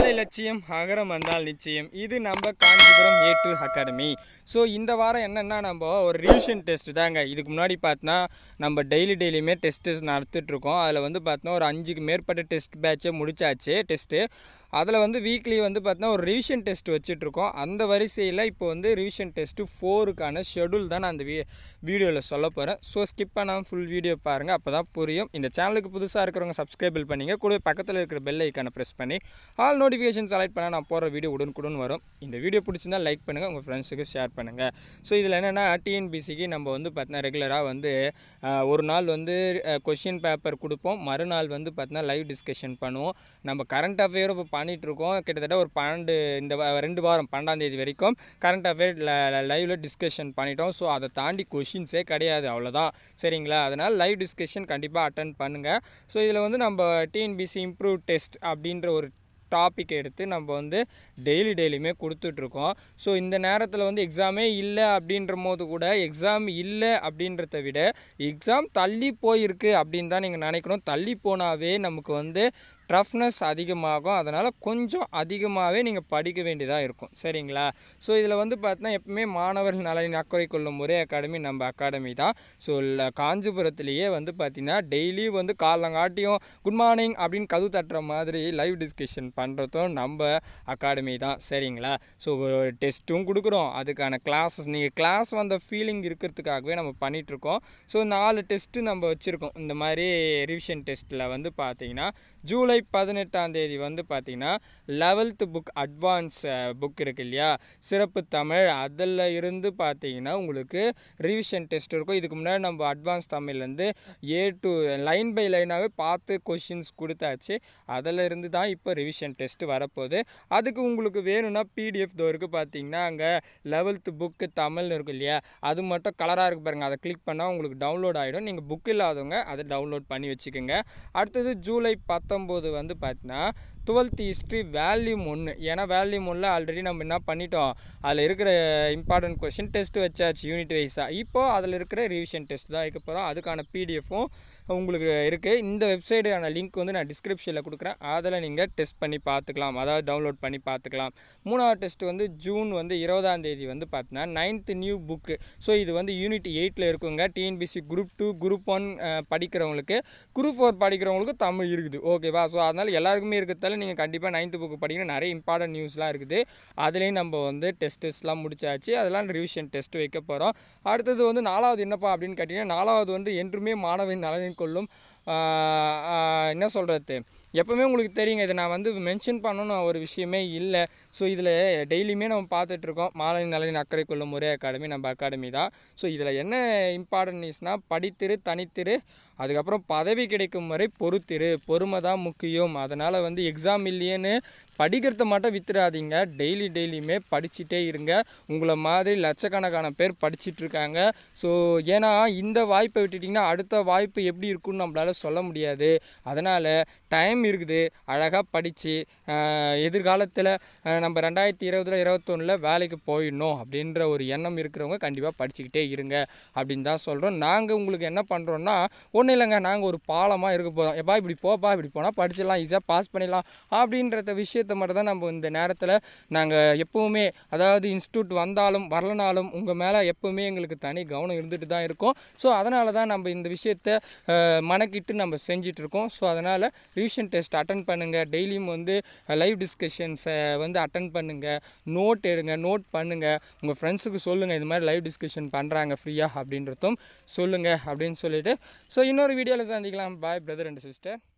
அகலை லட்சியம் அகரம் வந்தால் நிச்சயம் இது நம்ம Kanchipuram A to academy so இந்த வாரம் என்னென்னா நம்ம ஒரு ரிவிஷன் டெஸ்ட் தாங்க இதுக்கு முன்னாடி பார்த்தோன்னா நம்ம டெய்லி டெய்லியுமே டெஸ்ட் நடத்திட்டுருக்கோம் அதில் வந்து பார்த்தோன்னா ஒரு அஞ்சுக்கு மேற்பட்ட டெஸ்ட் பேட்சை முடிச்சாச்சு டெஸ்ட்டு அதில் வந்து வீக்லி வந்து பார்த்தோன்னா ஒரு ரிவிஷன் டெஸ்ட் வச்சுட்ருக்கோம் அந்த வரிசையில் இப்போ வந்து ரிவிஷன் டெஸ்ட்டு ஃபோருக்கான ஷெடியூல் தான் நான் அந்த வீ வீடியோவில் சொல்ல போகிறேன் ஸோ ஸ்கிப் பண்ணாமல் ஃபுல் வீடியோ பாருங்கள் அப்போ தான் புரியும் இந்த சேனலுக்கு புதுசாக இருக்கிறவங்க சப்ஸ்கிரைபிள் பண்ணிங்க கூட பக்கத்தில் இருக்கிற பெல் ஐக்கானை ப்ரெஸ் பண்ணி ஆல் நோட்டிஃபிகேஷன் செலக்ட் பண்ணால் நான் போடுற வீடியோ உடனுக்குடன் வரும் இந்த வீடியோ பிடிச்சிருந்தா லைக் பண்ணுங்கள் உங்கள் ஃப்ரெண்ட்ஸுக்கு ஷேர் பண்ணுங்கள் ஸோ இதில் என்னென்னா டிஎன்பிசிக்கு நம்ம வந்து பார்த்தீங்கன்னா ரெகுலராக வந்து அஹ், ஒரு நாள் வந்து கொஷின் பேப்பர் கொடுப்போம் மறுநாள் வந்து பார்த்தீங்கன்னா லைவ் டிஸ்கஷன் பண்ணுவோம் நம்ம கரண்ட் அஃபேரும் இப்போ பண்ணிகிட்ருக்கோம் கிட்டத்தட்ட ஒரு பன்னெண்டு இந்த வா- ரெண்டு வாரம் பன்னெண்டாம் தேதி வரைக்கும் கரண்ட் அஃபேர் லைவில் டிஸ்கஷன் பண்ணிட்டோம் ஸோ அதை தாண்டி கொஷின்ஸே கிடையாது அவ்வளோதான் சரிங்களா அதனால் லைவ் டிஸ்கஷன் கண்டிப்பாக அட்டன் பண்ணுங்கள் ஸோ இதில் வந்து நம்ம டிஎன்பிசி இம்ப்ரூவ் டெஸ்ட் அப்படின்ற ஒரு டாபிக் எடுத்து நம்ம வந்து டெய்லி டெய்லியுமே கொடுத்துட்ருக்கோம் ஸோ இந்த நேரத்தில் வந்து எக்ஸாமே இல்லை அப்படின்ற போது கூட எக்ஸாம் இல்லை அப்படின்றத விட எக்ஸாம் தள்ளி போயிருக்கு அப்படின்னு தான் நீங்கள் நினைக்கணும் தள்ளி போனாவே நமக்கு வந்து டஃப்னஸ் அதிகமாகும் அதனால் கொஞ்சம் அதிகமாகவே நீங்கள் படிக்க வேண்டியதாக இருக்கும் சரிங்களா ஸோ இதில் வந்து பார்த்தீங்கன்னா எப்பவுமே மாணவர்கள் நலனின் அக்கறை கொள்ளும் ஒரே அகாடமி நம்ம அகாடமி தான் ஸோ காஞ்சிபுரத்துலேயே வந்து பார்த்திங்கன்னா டெய்லி வந்து காலங்காட்டியும் குட் மார்னிங் அப்படின்னு கது தட்டுற மாதிரி லைவ் டிஸ்கஷன் பண்ணுறதும் நம்ம அகாடமி தான் சரிங்களா ஸோ டெஸ்ட்டும் கொடுக்குறோம் அதுக்கான கிளாஸஸ் நீங்கள் கிளாஸ் வந்த ஃபீலிங் இருக்கிறதுக்காகவே நம்ம பண்ணிகிட்ருக்கோம் ஸோ நாலு டெஸ்ட்டு நம்ம வச்சுருக்கோம் இந்த மாதிரி ரிவிஷன் டெஸ்ட்டில் வந்து பார்த்தீங்கன்னா ஜூலை பதினெட்டாம் தேதி வந்து பார்த்தீங்கன்னா லெவல்த்து புக் அட்வான்ஸ் புக் இருக்கு இல்லையா சிறப்பு தமிழ் அதில் இருந்து பார்த்தீங்கன்னா உங்களுக்கு ரிவிஷன் டெஸ்ட் இருக்கும் இதுக்கு முன்னாடி நம்ம அட்வான்ஸ் தமிழ்லேருந்து ஏ டு லைன் பை லைனாகவே பார்த்து கொஷின்ஸ் கொடுத்தாச்சு அதில் இருந்து தான் இப்போ ரிவிஷன் டெஸ்ட் வரப்போகுது அதுக்கு உங்களுக்கு வேணும்னா பிடிஎஃப் தோ இருக்குது பார்த்தீங்கன்னா அங்கே லெவல்த்து புக்கு தமிழ்னு இருக்கும் இல்லையா அது மட்டும் கலராக இருக்கு பாருங்கள் அதை கிளிக் பண்ணால் உங்களுக்கு டவுன்லோட் ஆகிடும் நீங்கள் புக் இல்லாதவங்க அதை டவுன்லோட் பண்ணி வச்சுக்கோங்க அடுத்தது ஜூலை பத்தொம்போது வந்து பார்த்தீங்கன்னா டுவெல்த் ஹிஸ்ட்ரி வேல்யூம் ஒன்று ஏன்னா வேல்யூம் ஒன்றில் ஆல்ரெடி நம்ம என்ன பண்ணிட்டோம் அதில் இருக்கிற இம்பார்ட்டன்ட் கொஷின் டெஸ்ட் வச்சாச்சு யூனிட் வைஸாக இப்போ அதில் இருக்கிற ரிவிஷன் டெஸ்ட் தான் வைக்க போகிறோம் அதுக்கான பிடிஎஃப்பும் உங்களுக்கு இருக்குது இந்த வெப்சைட்டுக்கான லிங்க் வந்து நான் டிஸ்கிரிப்ஷனில் கொடுக்குறேன் அதில் நீங்கள் டெஸ்ட் பண்ணி பார்த்துக்கலாம் அதாவது டவுன்லோட் பண்ணி பார்த்துக்கலாம் மூணாவது டெஸ்ட் வந்து ஜூன் வந்து இருபதாம் தேதி வந்து பார்த்தீங்கன்னா நைன்த்து நியூ புக்கு ஸோ இது வந்து யூனிட் எயிட்டில் இருக்குங்க TNPSC group two group one படிக்கிறவங்களுக்கு குரூப் ஃபோர் படிக்கிறவங்களுக்கு தமிழ் இருக்குது ஓகேவா ஸோ அதனால் எல்லாருக்குமே இருக்கிறதால நீங்கள் கண்டிப்பாக நைன்த்து புக்கு படிக்கணும் நிறைய இம்பார்ட்டன்ட் நியூஸ்லாம் இருக்குது அதுலேயும் நம்ம வந்து டெஸ்ட் டெஸ்ட்லாம் முடிச்சாச்சு அதெல்லாம் ரிவிஷன் டெஸ்ட் வைக்க போகிறோம் அடுத்தது வந்து நாலாவது என்னப்பா அப்படின்னு கேட்டிங்கன்னா நாலாவது வந்து என்றுமே மாணவன் நலனின் கொள்ளும் ஆஹ், ஆஹ், என்ன சொல்கிறது எப்போவுமே உங்களுக்கு தெரியுங்க இதை நான் வந்து மென்ஷன் பண்ணணும் ஒரு விஷயமே இல்லை ஸோ இதில் டெய்லியுமே நம்ம பார்த்துட்ருக்கோம் மாலை நலனின் அக்கறை கொள்ளும் ஒரே அகாடமி நம்ம அகாடமி தான் ஸோ இதில் என்ன இம்பார்ட்டன்ட் நியூஸ்னால் படித்திரு தனித்திரு அதுக்கப்புறம் பதவி கிடைக்கும் வரை பொறுத்திரு பொறுமை தான் முக்கியம் அதனால் வந்து எக்ஸாம் இல்லையேன்னு படிக்கிறத மட்டும் வித்துறாதீங்க டெய்லி டெய்லியுமே படிச்சுட்டே இருங்க உங்களை மாதிரி லட்சக்கணக்கான பேர் படிச்சிட்டு இருக்காங்க ஸோ ஏன்னா இந்த வாய்ப்பை விட்டுட்டிங்கன்னா அடுத்த வாய்ப்பு எப்படி இருக்குன்னு நம்மளால சொல்ல முடியாது அதனால் டைம் இருக்குது அழகாக படித்து எதிர்காலத்தில் நம்ம ரெண்டாயிரத்தி இருபதுல இருபத்தொன்னில் வேலைக்கு போயிடணும் அப்படின்ற ஒரு எண்ணம் இருக்கிறவங்க கண்டிப்பாக படிச்சுக்கிட்டே இருங்க அப்படின்னு தான் சொல்கிறோம் நாங்கள் உங்களுக்கு என்ன பண்ணுறோன்னா ஒன்றும் இல்லைங்க நாங்கள் ஒரு பாலமாக இருக்க போகிறோம் எப்பா இப்படி போப்பா இப்படி போனால் படிச்சிடலாம் ஈஸியாக பாஸ் பண்ணிடலாம் அப்படின்றத விஷயத்தை மட்டும் தான் நம்ம இந்த நேரத்தில் நாங்கள் எப்போவுமே அதாவது இன்ஸ்டியூட் வந்தாலும் வரலனாலும் உங்கள் மேலே எப்போவுமே எங்களுக்கு தனி கவனம் இருந்துட்டு தான் இருக்கும் ஸோ அதனால தான் நம்ம இந்த விஷயத்தை அஹ், மனக்கிட்டு நம்ம செஞ்சிட்ருக்கோம் ஸோ அதனால் ரிவிஷன் டெஸ்ட் அட்டன் பண்ணுங்கள் டெய்லியும் வந்து லைவ் டிஸ்கஷன்ஸை வந்து அட்டன் பண்ணுங்கள் நோட் எடுங்க நோட் பண்ணுங்கள் உங்கள் ஃப்ரெண்ட்ஸுக்கு சொல்லுங்கள் இது மாதிரி லைவ் டிஸ்கஷன் பண்ணுறாங்க ஃப்ரீயாக அப்படின்றதும் சொல்லுங்கள் அப்படின்னு சொல்லிட்டு ஸோ இன்னொரு வீடியோவில் சந்திக்கலாம் பாய் பிரதர் அண்ட் சிஸ்டர்